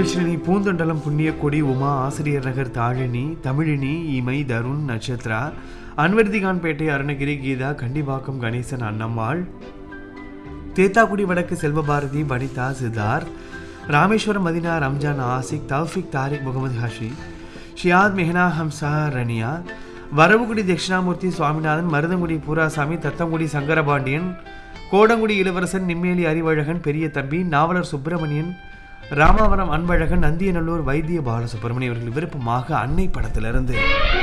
தமிழ்ச்சினி பூந்தொண்டலம் புண்ணியக்கொடி உமா ஆசிரியர் நகர் தாழினி தமிழினி இமை தருண் நட்சத்ரா அன்வர்திகான்பேட்டை அருணகிரி கீதா கண்டிவாக்கம் கணேசன் அன்னம்மாள் தேத்தாக்குடி வடக்கு செல்வபாரதி வனிதா சித்தார்த் ராமேஸ்வரம் மதினா ரம்ஜான் ஆசிக் தௌஃபிக் தாரிக் முகமது ஹஷி ஷியாத் மெஹனா ஹம்சா ரனியா வரவுகுடி தட்சிணாமூர்த்தி சுவாமிநாதன் மருதங்குடி பூராசாமி தத்தங்குடி சங்கரபாண்டியன் கோடங்குடி இளவரசன் நிம்மேலி அறிவழகன் பெரிய தம்பி நாவலர் சுப்பிரமணியன் ராமாவரம் அன்பழகன் நந்தியநல்லூர் வைத்திய பாலசுப்ரமணியம் அவர்கள் விருப்பமாக அன்னை படத்திலிருந்து